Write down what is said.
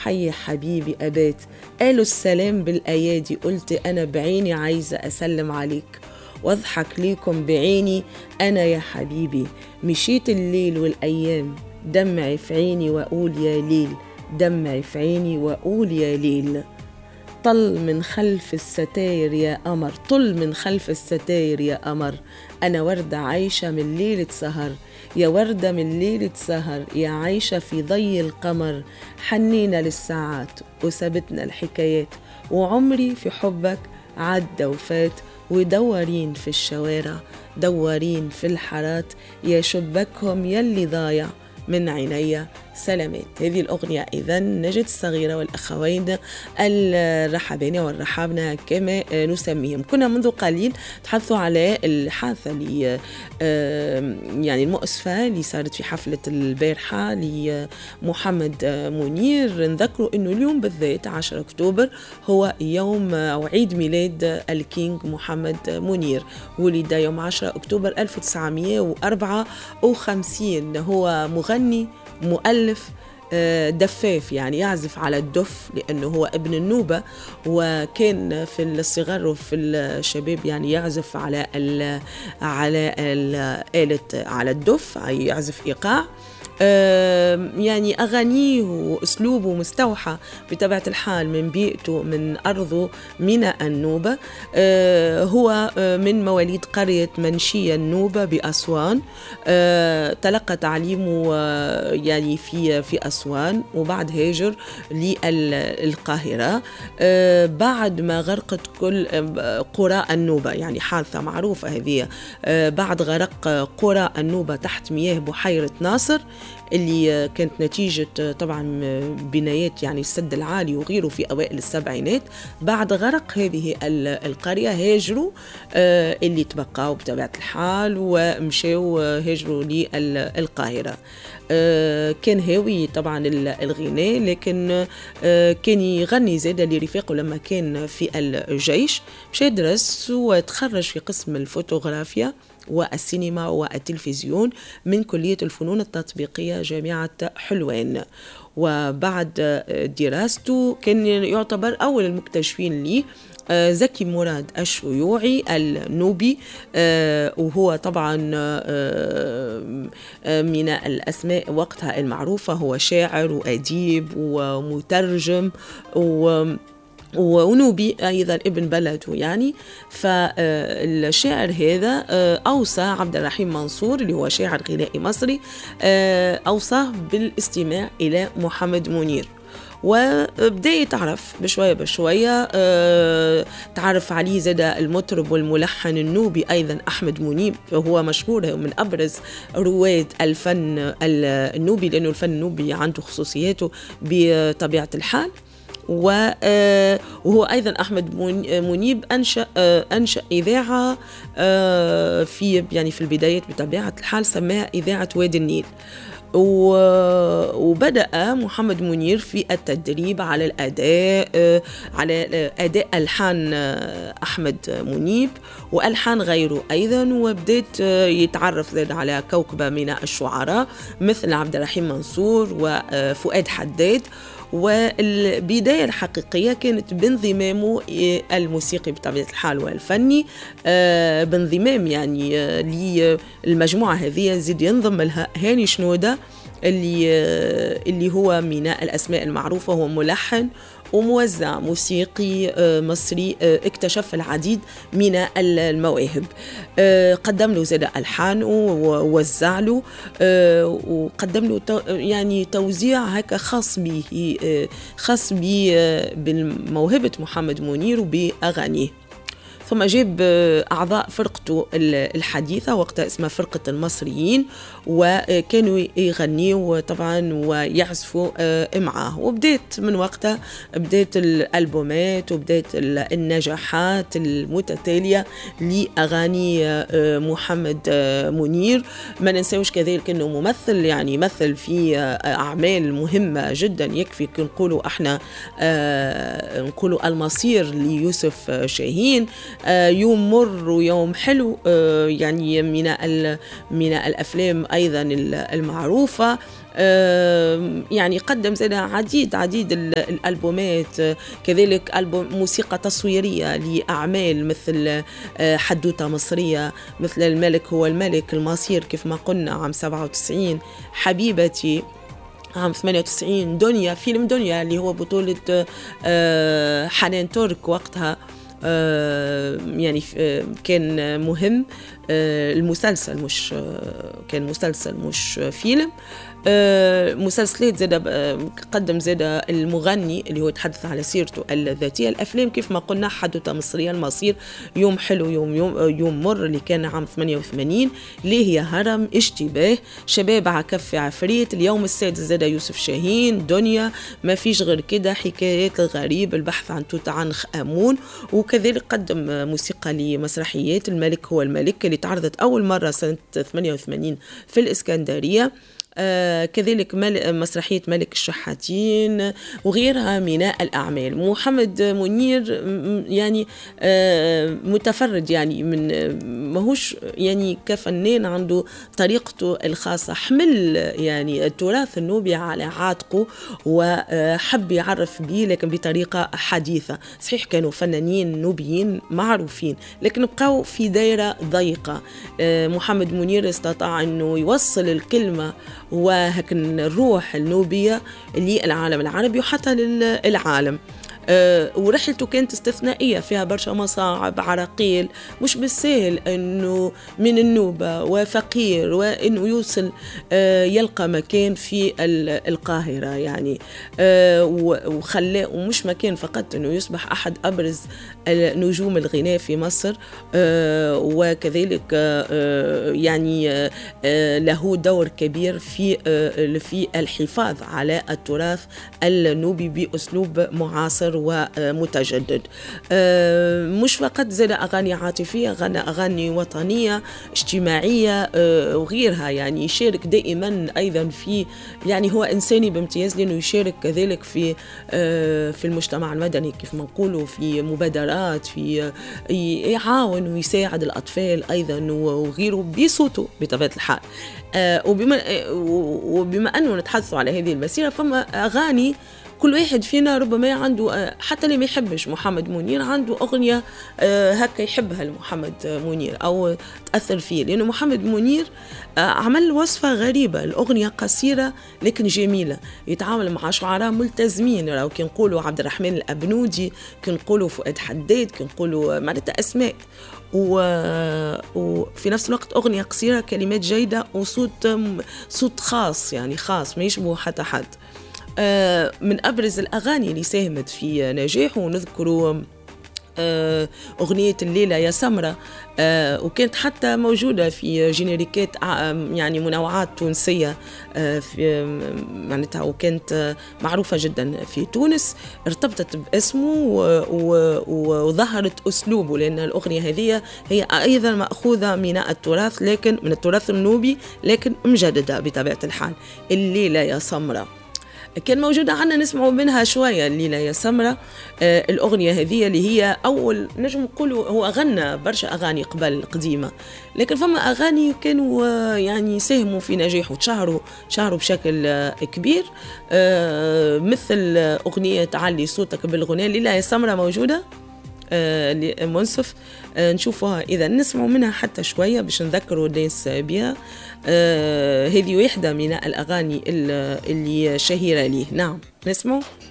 حي حبيبي أبات قالوا السلام بالأيادي قلت أنا بعيني عايزة أسلم عليك واضحك ليكم بعيني أنا يا حبيبي مشيت الليل والأيام دمعي في عيني وأقول يا ليل دمعي في عيني وأقول يا ليل طل من خلف الستاير يا قمر طل من خلف الستاير يا قمر أنا وردة عايشة من ليلة سهر يا وردة من ليلة سهر يا عايشة في ضي القمر حنينا للساعات وسابتنا الحكايات وعمري في حبك عدى وفات ودورين في الشوارع دورين في الحارات يا شباكهم يلي ضايع من عيني سلامات هذه الأغنية إذا نجد الصغيرة والأخوين الرحبين والرحابنة كما نسميهم كنا منذ قليل تحدثوا على الحادثة اللي يعني المؤسفة اللي صارت في حفلة البارحة لمحمد منير نذكروا أنه اليوم بالذات 10 أكتوبر هو يوم أو عيد ميلاد الكينج محمد منير ولد يوم 10 أكتوبر 1954 هو مغني مؤلف دفاف يعني يعزف على الدف لأنه هو ابن النوبة وكان في الصغر وفي الشباب يعني يعزف على ال على الآلة على الدف أي يعزف إيقاع يعني أغانيه وأسلوبه مستوحى بطبيعة الحال من بيئته من أرضه من النوبة هو من مواليد قرية منشية النوبة بأسوان تلقى تعليمه يعني في في أسوان وبعد هاجر للقاهرة بعد ما غرقت كل قرى النوبة يعني حادثة معروفة هذه بعد غرق قرى النوبة تحت مياه بحيرة ناصر اللي كانت نتيجة طبعا بنايات يعني السد العالي وغيره في أوائل السبعينات بعد غرق هذه القرية هاجروا اللي تبقوا بطبيعة الحال ومشوا هاجروا للقاهرة كان هاوي طبعا الغناء لكن كان يغني زاد لرفاقه لما كان في الجيش مشى يدرس وتخرج في قسم الفوتوغرافيا والسينما والتلفزيون من كلية الفنون التطبيقية جامعة حلوان وبعد دراسته كان يعتبر أول المكتشفين ليه زكي مراد الشيوعي النوبي وهو طبعا من الأسماء وقتها المعروفة هو شاعر وأديب ومترجم و ونوبي أيضا ابن بلده يعني فالشاعر هذا أوصى عبد الرحيم منصور اللي هو شاعر غنائي مصري أوصاه بالاستماع إلى محمد منير وبدا يتعرف بشويه بشويه أه تعرف عليه زاد المطرب والملحن النوبي ايضا احمد منيب وهو مشهور من ابرز رواد الفن النوبي لانه الفن النوبي عنده خصوصياته بطبيعه الحال وهو ايضا احمد منيب انشا انشا اذاعه في يعني في البدايات بطبيعه الحال سماها اذاعه وادي النيل وبدأ محمد منير في التدريب على الأداء على أداء ألحان أحمد منيب وألحان غيره أيضا وبدأت يتعرف زاد على كوكبة من الشعراء مثل عبد الرحيم منصور وفؤاد حداد والبداية الحقيقية كانت بانضمامه الموسيقي بطبيعة الحال والفني بانضمام يعني للمجموعة هذه زيد ينضم لها هاني شنودة اللي اللي هو من الأسماء المعروفة هو ملحن وموزع موسيقي مصري اكتشف العديد من المواهب قدم له زاد ألحان ووزع له وقدم له يعني توزيع هكا خاص به خاص بموهبة محمد منير وبأغانيه ثم جاب أعضاء فرقته الحديثة وقتها اسمها فرقة المصريين وكانوا يغنيوا طبعا ويعزفوا معاه وبدأت من وقتها بدأت الألبومات وبدأت النجاحات المتتالية لأغاني محمد منير ما ننساوش كذلك أنه ممثل يعني مثل في أعمال مهمة جدا يكفي نقولوا احنا نقولوا المصير ليوسف شاهين يوم مر ويوم حلو يعني من من الافلام ايضا المعروفه يعني قدم زاد عديد عديد الالبومات كذلك البوم موسيقى تصويريه لاعمال مثل حدوته مصريه مثل الملك هو الملك المصير كيف ما قلنا عام 97 حبيبتي عام 98 دنيا فيلم دنيا اللي هو بطولة آه، حنان ترك وقتها آه، يعني آه، كان مهم المسلسل مش كان مسلسل مش فيلم آه، مسلسلات زاد آه، قدم زاد المغني اللي هو يتحدث على سيرته الذاتيه الافلام كيف ما قلنا حدوته مصريه المصير يوم حلو يوم يوم آه، يوم مر اللي كان عام 88 ليه يا هرم اشتباه شباب عكف عفريت اليوم السادس زاد يوسف شاهين دنيا ما فيش غير كده حكايات الغريب البحث عن توت عنخ امون وكذلك قدم موسيقى لمسرحيات الملك هو الملك اللي تعرضت اول مره سنه 88 في الاسكندريه آه، كذلك مسرحية ملك الشحاتين وغيرها من الأعمال محمد منير يعني آه، متفرد يعني من ماهوش يعني كفنان عنده طريقته الخاصة حمل يعني التراث النوبي على عاتقه وحب يعرف به لكن بطريقة حديثة صحيح كانوا فنانين نوبيين معروفين لكن بقوا في دائرة ضيقة آه، محمد منير استطاع أنه يوصل الكلمة وهكن الروح النوبية للعالم العربي وحتى للعالم أه ورحلته كانت استثنائية فيها برشا مصاعب عراقيل مش بالسهل أنه من النوبة وفقير وأنه يوصل أه يلقى مكان في القاهرة يعني أه وخلاه ومش مكان فقط أنه يصبح أحد أبرز نجوم الغناء في مصر آه، وكذلك آه، يعني آه، له دور كبير في في الحفاظ على التراث النوبي باسلوب معاصر ومتجدد مش فقط زاد اغاني عاطفيه غنى اغاني وطنيه اجتماعيه وغيرها يعني يشارك دائما ايضا في يعني هو انساني بامتياز لانه يشارك كذلك في في المجتمع المدني كيف ما نقولوا في مبادرات مبادرات في يعاون ويساعد الأطفال أيضا وغيره بصوته بطبيعة الحال آه، وبما وبما أنه نتحدث على هذه المسيرة فما أغاني كل واحد فينا ربما عنده آه، حتى اللي ما يحبش محمد منير عنده أغنية آه، هكا يحبها لمحمد منير أو تأثر فيه لأنه محمد منير آه، عمل وصفة غريبة الأغنية قصيرة لكن جميلة يتعامل مع شعراء ملتزمين راهو كي نقولوا عبد الرحمن الأبنودي كي نقولوا فؤاد حداد كي نقولوا معناتها أسماء و... وفي نفس الوقت أغنية قصيرة كلمات جيدة وصوت صوت خاص يعني خاص ما يشبه حتى حد آه، من أبرز الأغاني اللي ساهمت في نجاحه ونذكر آه، أغنية الليلة يا سمرة آه، وكانت حتى موجودة في جينيريكات يعني منوعات تونسية في معناتها وكانت معروفة جدا في تونس ارتبطت باسمه وظهرت أسلوبه لأن الأغنية هذه هي أيضا مأخوذة من التراث لكن من التراث النوبي لكن مجددة بطبيعة الحال الليلة يا سمره كان موجودة عنا نسمعوا منها شوية الليلة يا سمرة آه الأغنية هذه اللي هي أول نجم نقولوا هو غنى برشا أغاني قبل قديمة لكن فما أغاني كانوا آه يعني ساهموا في نجاحه تشهروا شهروا بشكل آه كبير آه مثل أغنية علي صوتك بالغناء الليلة يا سمرة موجودة آه منصف آه نشوفوها إذا نسمعوا منها حتى شوية باش نذكروا الناس بها آه هذه واحدة من الأغاني اللي شهيرة ليه نعم نسمعوا